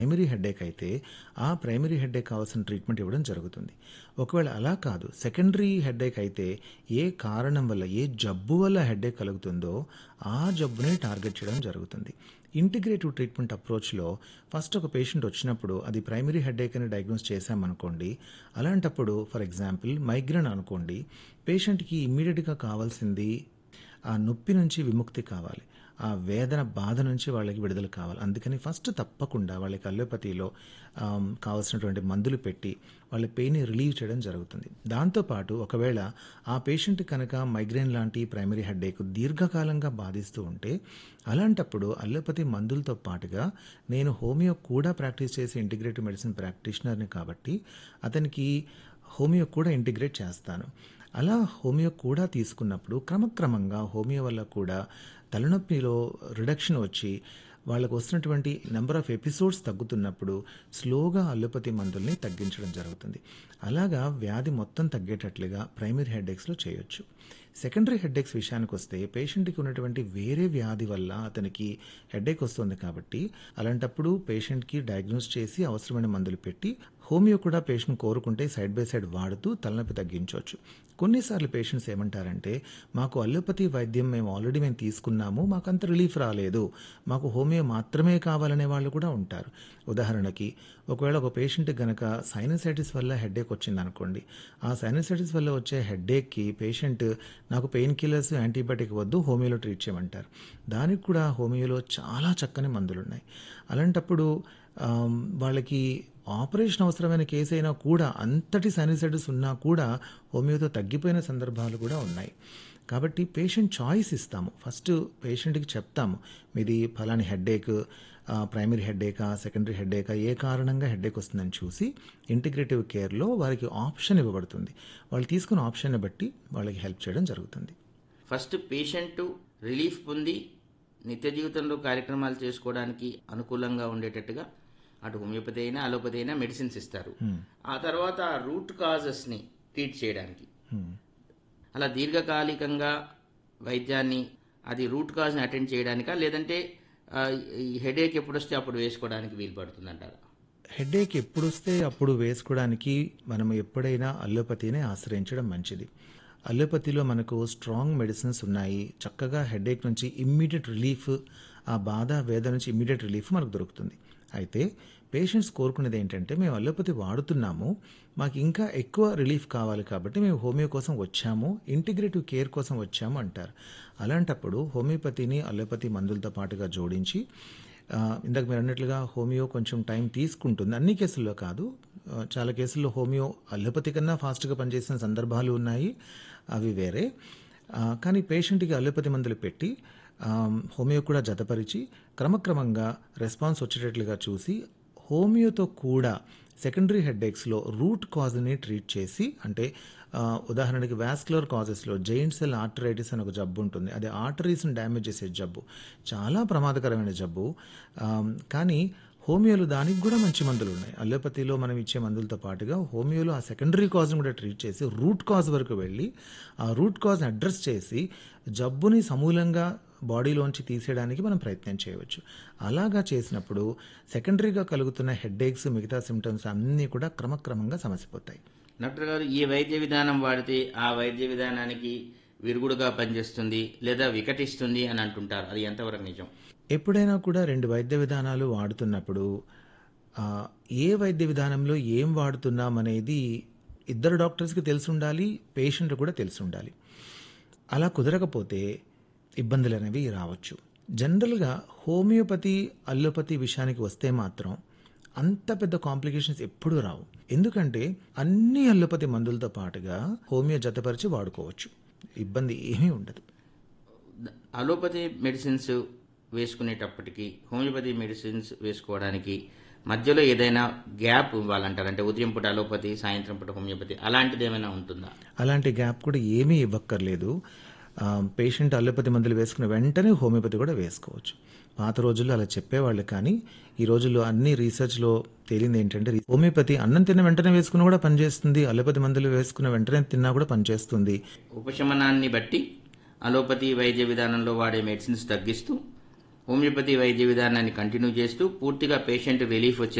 Primary headache అయితే ఆ primary headache కావాల్సిన ట్రీట్మెంట్ ఇవ్వడం జరుగుతుంది ఒకవేళ అలా కాదు సెకండరీ హెడేక్ అయితే ఏ కారణం వల్ల ఏ జబ్బు వల్ల హెడేక్ కలుగుతుందో ఆ జబ్బుని టార్గెట్ చేయడం జరుగుతుంది ఇంటిగ్రేటివ్ ట్రీట్మెంట్ అప్రోచ్లో ఫస్ట్ ఒక పేషెంట్ వచ్చినప్పుడు అది ప్రైమరీ హెడేక్ అని డయాగ్నోస్ చేశామనుకోండి అలాంటప్పుడు ఫర్ ఎగ్జాంపుల్ మైగ్రేన్ అనుకోండి పేషెంట్కి ఇమ్మీడియట్గా కావాల్సింది ఆ నొప్పి నుంచి విముక్తి కావాలి ఆ వేదన బాధ నుంచి వాళ్ళకి విడుదల కావాలి అందుకని ఫస్ట్ తప్పకుండా వాళ్ళకి అల్లోపతిలో ఆమ్, కావాల్సినటువంటి మందులు పెట్టి వాళ్ళ పెయిన్ని రిలీవ్ చేయడం జరుగుతుంది దాంతోపాటు ఒకవేళ ఆ పేషెంట్ కనుక మైగ్రేన్ లాంటి ప్రైమరీ హెడ్ఏక్ దీర్ఘకాలంగా బాధిస్తూ ఉంటే అలాంటప్పుడు అల్లోపతి మందులతో పాటుగా నేను హోమియో కూడా ప్రాక్టీస్ చేసే ఇంటిగ్రేటివ్ మెడిసిన్ ప్రాక్టీషనర్ని కాబట్టి అతనికి హోమియో కూడా ఇంటిగ్రేట్ చేస్తాను అలా హోమియో కూడా తీసుకున్నప్పుడు క్రమక్రమంగా హోమియో వల్ల కూడా తలనొప్పిలో రిడక్షన్ వచ్చి వాళ్ళకు వస్తున్నటువంటి నెంబర్ ఆఫ్ ఎపిసోడ్స్ తగ్గుతున్నప్పుడు స్లోగా అల్లోపతి మందుల్ని తగ్గించడం జరుగుతుంది అలాగా వ్యాధి మొత్తం తగ్గేటట్లుగా ప్రైమరీ హెడ్ఏక్స్లో చేయొచ్చు సెకండరీ హెడ్ఏక్స్ విషయానికి వస్తే పేషెంట్కి ఉన్నటువంటి వేరే వ్యాధి వల్ల అతనికి హెడ్ఏక్ వస్తుంది కాబట్టి అలాంటప్పుడు పేషెంట్కి డయాగ్నోస్ చేసి అవసరమైన మందులు పెట్టి హోమియో కూడా పేషెంట్ కోరుకుంటే సైడ్ బై సైడ్ వాడుతూ తలనొప్పి తగ్గించవచ్చు కొన్నిసార్లు పేషెంట్స్ ఏమంటారంటే మాకు అల్లోపతి వైద్యం మేము ఆల్రెడీ మేము తీసుకున్నాము మాకు అంత రిలీఫ్ రాలేదు మాకు హోమియో మాత్రమే కావాలనే వాళ్ళు కూడా ఉంటారు ఉదాహరణకి ఒకవేళ ఒక పేషెంట్ గనక సైనసైటిస్ వల్ల హెడ్ఏక్ వచ్చింది అనుకోండి ఆ సైనసైటిస్ వల్ల వచ్చే హెడ్ఏక్కి పేషెంట్ నాకు పెయిన్ కిల్లర్స్ యాంటీబయాటిక్ వద్దు హోమియోలో ట్రీట్ చేయమంటారు దానికి కూడా హోమియోలో చాలా చక్కని మందులు ఉన్నాయి అలాంటప్పుడు ఆమ్, వాళ్ళకి ఆపరేషన్ అవసరమైన కేసు అయినా కూడా అంతటి సైనసైటిస్ ఉన్నా కూడా హోమియోతో తగ్గిపోయిన సందర్భాలు కూడా ఉన్నాయి కాబట్టి పేషెంట్ చాయిస్ ఇస్తాము ఫస్ట్ పేషెంట్కి చెప్తాము మీది ఫలాని హెడ్ఏక్ ప్రైమరీ హెడ్ఏకా సెకండరీ హెడ్ఏకా ఏ కారణంగా హెడ్ఏక్ వస్తుందని చూసి ఇంటిగ్రేటివ్ కేర్లో వారికి ఆప్షన్ ఇవ్వబడుతుంది వాళ్ళు తీసుకున్న ఆప్షన్ని బట్టి వాళ్ళకి హెల్ప్ చేయడం జరుగుతుంది ఫస్ట్ పేషెంట్ రిలీఫ్ పొంది నిత్య జీవితంలో కార్యక్రమాలు చేసుకోవడానికి అనుకూలంగా ఉండేటట్టుగా అటు హోమియోపతి అయినా అలోపతి అయినా మెడిసిన్స్ ఇస్తారు ఆ తర్వాత ఆ రూట్ కాజెస్ని ట్రీట్ చేయడానికి Hmm. అలా దీర్ఘకాలికంగా వైద్యాన్ని అది రూట్ కాజ్ని అటెండ్ చేయడానికా లేదంటే ఆ, ఈ హెడేక్ ఎప్పుడు వస్తే అప్పుడు వేసుకోవడానికి వీలు పడుతుందంటారా హెడేక్ ఎప్పుడు వస్తే అప్పుడు వేసుకోవడానికి మనం ఎప్పుడైనా అల్లోపతినే ఆశ్రయించడం మంచిది అల్లోపతిలో మనకు స్ట్రాంగ్ మెడిసిన్స్ ఉన్నాయి చక్కగా హెడేక్ నుంచి ఇమ్మీడియట్ రిలీఫ్ ఆ బాధ వేద నుంచి ఇమ్మీడియట్ రిలీఫ్ మనకు దొరుకుతుంది అయితే పేషెంట్స్ కోరుకునేది ఏంటంటే మేము అల్లోపతి వాడుతున్నాము మాకు ఇంకా ఎక్కువ రిలీఫ్ కావాలి కాబట్టి మేము హోమియో కోసం వచ్చాము ఇంటిగ్రేటివ్ కేర్ కోసం వచ్చాము అంటారు అలాంటప్పుడు హోమియోపతిని అల్లోపతి మందులతో పాటుగా జోడించి ఆ, ఇందాక మీరు అన్నట్లుగా హోమియో కొంచెం టైం తీసుకుంటుంది అన్ని కేసుల్లో కాదు ఆ, చాలా కేసుల్లో హోమియో అల్లోపతి కన్నా ఫాస్ట్గా పనిచేసిన సందర్భాలు ఉన్నాయి అవి వేరే ఆ, కానీ పేషెంట్కి అల్లోపతి మందులు పెట్టి ఆ, హోమియో కూడా జతపరిచి క్రమక్రమంగా రెస్పాన్స్ వచ్చేటట్లుగా చూసి హోమియోతో కూడా సెకండరీ హెడ్ఏక్స్లో రూట్ కాజ్ని ట్రీట్ చేసి అంటే ఆ, ఉదాహరణకి వాస్కులర్ కాజెస్లో జైంట్ సెల్ ఆర్టరైటిస్ అని ఒక జబ్బు ఉంటుంది అది ఆర్టరీస్ని డ్యామేజ్ చేసే జబ్బు చాలా ప్రమాదకరమైన జబ్బు ఆ, కానీ హోమియోలో దానికి కూడా మంచి మందులు ఉన్నాయి అల్లోపతిలో మనం ఇచ్చే మందులతో పాటుగా హోమియోలో ఆ సెకండరీ కాజ్ని కూడా ట్రీట్ చేసి రూట్ కాజ్ వరకు వెళ్ళి ఆ రూట్ కాజ్ని అడ్రస్ చేసి జబ్బుని సమూలంగా బాడీలోంచి తీసేయడానికి మనం ప్రయత్నం చేయవచ్చు అలాగా చేసినప్పుడు సెకండరీగా కలుగుతున్న హెడ్ఏక్స్ మిగతా సిమ్టమ్స్ అన్నీ కూడా క్రమక్రమంగా సమసిపోతాయి డాక్టర్ గారు ఈ వైద్య విధానం వాడితే ఆ వైద్య విధానానికి విరుగుడుగా పనిచేస్తుంది లేదా వికటిస్తుంది అని అంటుంటారు అది ఎంతవరకు నిజం ఎప్పుడైనా కూడా రెండు వైద్య విధానాలు వాడుతున్నప్పుడు ఆ, ఏ వైద్య విధానంలో ఏం వాడుతున్నాం అనేది ఇద్దరు డాక్టర్స్కి తెలిసి ఉండాలి పేషెంట్ కూడా తెలిసి ఉండాలి అలా కుదరకపోతే ఇబ్బందులు అనేవి రావచ్చు జనరల్గా హోమియోపతి అల్లోపతి విషయానికి వస్తే మాత్రం అంత పెద్ద కాంప్లికేషన్స్ ఎప్పుడూ రావు ఎందుకంటే అన్ని అల్లోపతి మందులతో పాటుగా హోమియో జతపరిచి వాడుకోవచ్చు ఇబ్బంది ఏమీ ఉండదు అలోపతి మెడిసిన్స్ వేసుకునేటప్పటికి హోమియోపతి మెడిసిన్స్ వేసుకోవడానికి మధ్యలో ఏదైనా గ్యాప్ ఇవ్వాలంటారు అంటే ఉదయం పూట అలోపతి సాయంత్రం పూట హోమియోపతి అలాంటిది ఏమైనా ఉంటుందా అలాంటి గ్యాప్ కూడా ఏమీ ఇవ్వక్కర్లేదు ఆ, పేషెంట్ అల్లోపతి మందులు వేసుకున్న వెంటనే హోమియోపతి కూడా వేసుకోవచ్చు పాత రోజుల్లో అలా చెప్పేవాళ్ళు కానీ ఈ రోజుల్లో అన్ని రీసెర్చ్లో తేలింది ఏంటంటే హోమియోపతి అన్నం తిన్న వెంటనే వేసుకున్న కూడా పనిచేస్తుంది అల్లోపతి మందులు వేసుకున్న వెంటనే తిన్నా కూడా పనిచేస్తుంది ఉపశమనాన్ని బట్టి అలోపతి వైద్య విధానంలో వాడే మెడిసిన్స్ తగ్గిస్తూ హోమియోపతి వైద్య విధానాన్ని కంటిన్యూ చేస్తూ పూర్తిగా పేషెంట్ రిలీఫ్ వచ్చిన